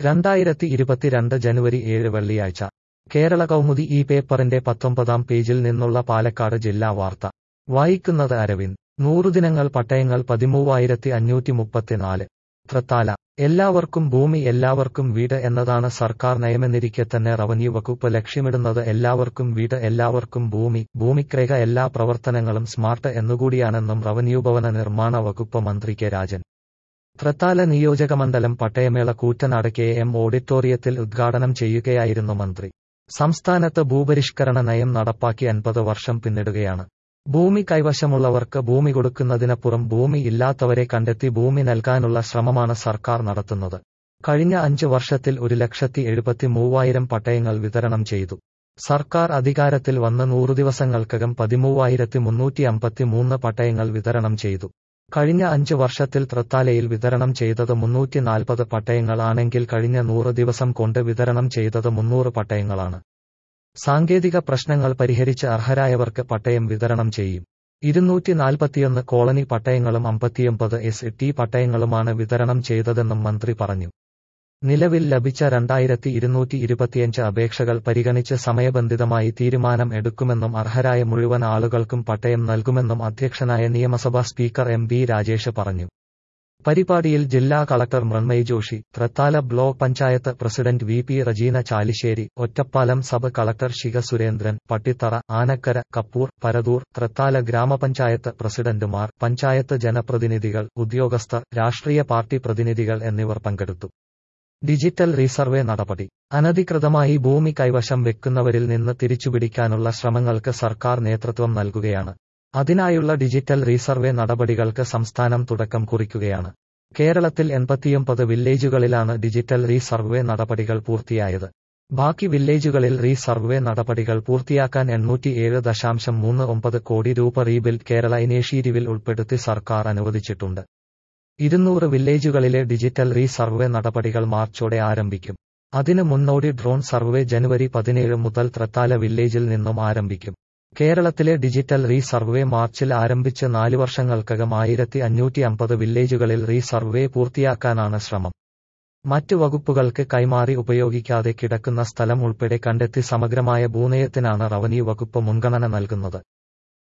രണ്ടായിരത്തി ഇരുപത്തിരണ്ട് ജനുവരി ഏഴ് വെള്ളിയാഴ്ച കേരള കൗമുദി ഈ പേപ്പറിന്റെ പത്തൊമ്പതാം പേജിൽ നിന്നുള്ള പാലക്കാട് ജില്ലാ വാർത്ത വായിക്കുന്നത് അരവിന്ദ് നൂറുദിനങ്ങൾ പട്ടയങ്ങൾ പതിമൂവായിരത്തി അഞ്ഞൂറ്റി മുപ്പത്തിനാല് തൃത്താല എല്ലാവർക്കും ഭൂമി എല്ലാവർക്കും വീട് എന്നതാണ് സർക്കാർ നയമെന്നിരിക്കെ തന്നെ റവന്യൂ വകുപ്പ് ലക്ഷ്യമിടുന്നത് എല്ലാവർക്കും വീട് എല്ലാവർക്കും ഭൂമി ഭൂമിക്രേഖ എല്ലാ പ്രവർത്തനങ്ങളും സ്മാർട്ട് എന്നുകൂടിയാണെന്നും റവന്യൂ ഭവന നിർമ്മാണ വകുപ്പ് മന്ത്രി കെ രാജൻ തൃത്താല നിയോജകമണ്ഡലം പട്ടയമേള കൂറ്റനാട് കെ എം ഓഡിറ്റോറിയത്തിൽ ഉദ്ഘാടനം ചെയ്യുകയായിരുന്നു മന്ത്രി സംസ്ഥാനത്ത് ഭൂപരിഷ്കരണ നയം നടപ്പാക്കി അൻപത് വർഷം പിന്നിടുകയാണ് ഭൂമി കൈവശമുള്ളവർക്ക് ഭൂമി കൊടുക്കുന്നതിനപ്പുറം ഭൂമി ഇല്ലാത്തവരെ കണ്ടെത്തി ഭൂമി നൽകാനുള്ള ശ്രമമാണ് സർക്കാർ നടത്തുന്നത് കഴിഞ്ഞ അഞ്ച് വർഷത്തിൽ ഒരു ലക്ഷത്തി എഴുപത്തി മൂവായിരം പട്ടയങ്ങൾ വിതരണം ചെയ്തു സർക്കാർ അധികാരത്തിൽ വന്ന് നൂറു ദിവസങ്ങൾക്കകം പതിമൂവായിരത്തി മുന്നൂറ്റി അമ്പത്തി മൂന്ന് പട്ടയങ്ങൾ വിതരണം ചെയ്തു കഴിഞ്ഞ അഞ്ച് വർഷത്തിൽ തൃത്താലയിൽ വിതരണം ചെയ്തത് മുന്നൂറ്റി നാൽപ്പത് പട്ടയങ്ങൾ ആണെങ്കിൽ കഴിഞ്ഞ നൂറ് ദിവസം കൊണ്ട് വിതരണം ചെയ്തത് മുന്നൂറ് പട്ടയങ്ങളാണ് സാങ്കേതിക പ്രശ്നങ്ങൾ പരിഹരിച്ച് അർഹരായവർക്ക് പട്ടയം വിതരണം ചെയ്യും ഇരുന്നൂറ്റി നാൽപ്പത്തിയൊന്ന് കോളനി പട്ടയങ്ങളും അമ്പത്തിയൊമ്പത് എസ് ടി പട്ടയങ്ങളുമാണ് വിതരണം ചെയ്തതെന്നും മന്ത്രി പറഞ്ഞു നിലവിൽ ലഭിച്ച രണ്ടായിരത്തി ഇരുന്നൂറ്റി ഇരുപത്തിയഞ്ച് അപേക്ഷകൾ പരിഗണിച്ച് സമയബന്ധിതമായി തീരുമാനം എടുക്കുമെന്നും അർഹരായ മുഴുവൻ ആളുകൾക്കും പട്ടയം നൽകുമെന്നും അധ്യക്ഷനായ നിയമസഭാ സ്പീക്കർ എം ബി രാജേഷ് പറഞ്ഞു പരിപാടിയിൽ ജില്ലാ collector Mrunmai Joshi Thrithala block panchayat president V P Rajeena Chalissery Ottapalam sub collector Shikha Surendran Pattithara Anakkara Kappur Parathur Thrithala grama panchayat പ്രസിഡന്റുമാർ പഞ്ചായത്ത് ജനപ്രതിനിധികൾ ഉദ്യോഗസ്ഥർ രാഷ്ട്രീയ പാർട്ടി പ്രതിനിധികൾ എന്നിവർ പങ്കെടുത്തു ഡിജിറ്റൽ റീസർവേ നടപടി അനധികൃതമായി ഭൂമി കൈവശം വെക്കുന്നവരിൽ നിന്ന് തിരിച്ചുപിടിക്കാനുള്ള ശ്രമങ്ങൾക്ക് സർക്കാർ നേതൃത്വം നൽകുകയാണ് അതിനായുള്ള ഡിജിറ്റൽ റീസർവേ നടപടികൾക്ക് സംസ്ഥാനം തുടക്കം കുറിക്കുകയാണ് കേരളത്തിൽ എൺപത്തിയൊമ്പത് വില്ലേജുകളിലാണ് ഡിജിറ്റൽ റീസർവേ നടപടികൾ പൂർത്തിയായത് ബാക്കി വില്ലേജുകളിൽ റീസർവേ നടപടികൾ പൂർത്തിയാക്കാൻ എണ്ണൂറ്റിയേഴ് ദശാംശം മൂന്ന് ഒമ്പത് കോടി രൂപ റീബിൽഡ് കേരള ഇനേഷീറ്റീവിൽ ഉൾപ്പെടുത്തി സർക്കാർ അനുവദിച്ചിട്ടുണ്ട് ഇരുന്നൂറ് വില്ലേജുകളിലെ ഡിജിറ്റൽ റീസർവേ നടപടികൾ മാർച്ചോടെ ആരംഭിക്കും അതിന് മുന്നോടി ഡ്രോൺ സർവേ ജനുവരി പതിനേഴ് മുതൽ തൃത്താല വില്ലേജിൽ നിന്നും ആരംഭിക്കും കേരളത്തിലെ ഡിജിറ്റൽ റീസർവേ മാർച്ചിൽ ആരംഭിച്ച് നാല് വർഷങ്ങൾക്കകം ആയിരത്തി അഞ്ഞൂറ്റി അമ്പത് വില്ലേജുകളിൽ റീസർവേ പൂർത്തിയാക്കാനാണ് ശ്രമം മറ്റു വകുപ്പുകൾക്ക് കൈമാറി ഉപയോഗിക്കാതെ കിടക്കുന്ന സ്ഥലം ഉൾപ്പെടെ കണ്ടെത്തി സമഗ്രമായ ഭൂനയത്തിനാണ് റവന്യൂ വകുപ്പ് മുൻഗണന നൽകുന്നത്